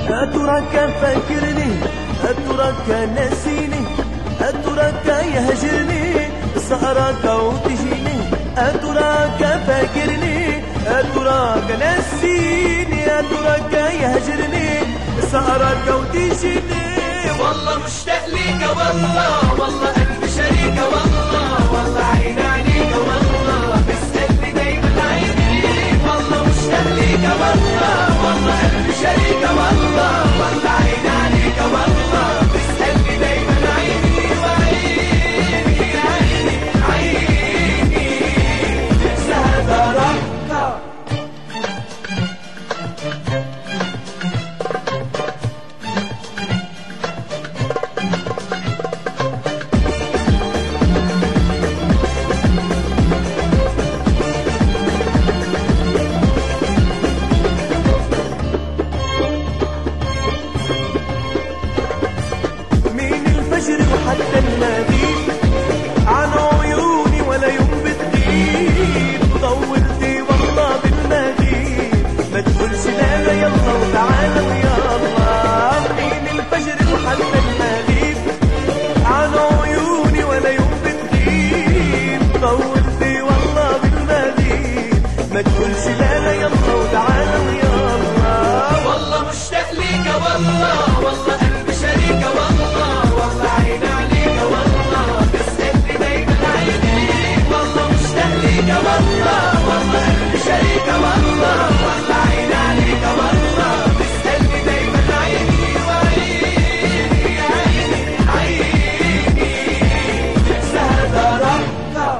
أتراك فاكرني أتراك ناسيني أتراك يهجرني سهرك وتجيني أتراك فاكرني أتراك ناسيني أتراك يهجرني سهرك وتجيني والله مشتاق ليك والله والله قلبي شريك والله والله عيني عليك والله بسألني دايما عيني والله مشتاق ليك والله والله قلبي شريك والله والله عيني عليك والله بسألني دايما عيني وعيني عيني عيني سهد ربك من الفجر وحتى المغيب عن عيوني ولا يوم بتغيب طولتي والله بالمغيب ما تقولش لا لا يلا وتعالى ويلا من الفجر وحتى المغيب عن عيوني ولا يوم بتغيب طولتي والله بالمغيب ما تقولش لا لا يلا وتعالى ويلا والله مشتاق ليك والله والله قلبي شريك والله والله عيني عليك والله بسألني دايما عيني والله مشتاق ليك والله والله قلبي شريك والله والله عيني عليك والله بسألني دايما عيني وعيني عيني عيني سهد ربك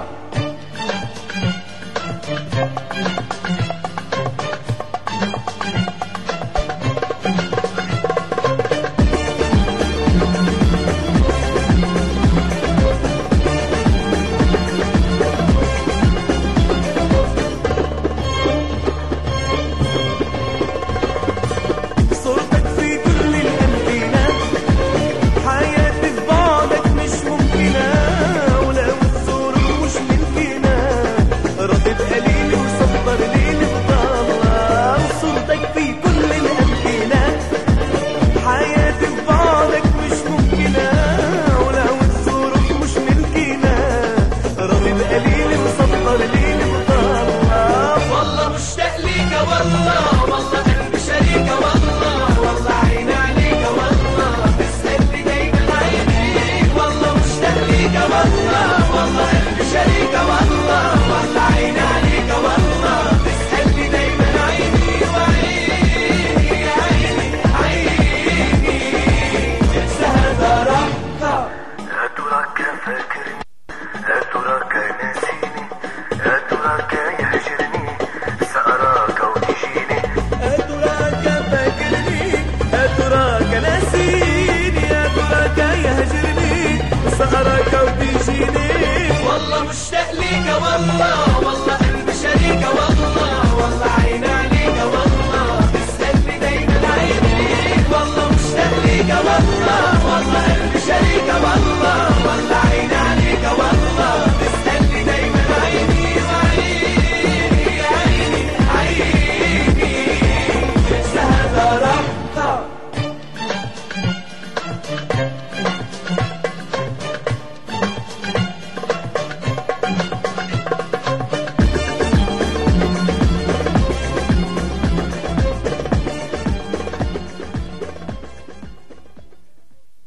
صورتك في كل الأمكنة حياتي في بعدك مش ممكنة ولو الظروف مش ممكنة راضي بقليلي وصبر ليلي بضلة صورتك في كل الأمكنة حياتي في بعدك مش ممكنة ولو الظروف مش ممكنة راضي بقليلي وصبر ليلي بضلة والله مشتاق ليك والله والله قلبي شريك والله والله عيني عليك والله بسألني دايما عيني والله مشتاق ليك والله والله قلبي شريك والله والله عيني عليك والله بسألني دايما عيني وعيني عيني عيني سهد ربك أتراك فاكرني أتراك ناسيني أتراك يهجرني سأراك وتجيني أتراك فاكرني أتراك ناسيني أتراك يهجرني سأراك وتجيني والله مشتاق ليك والله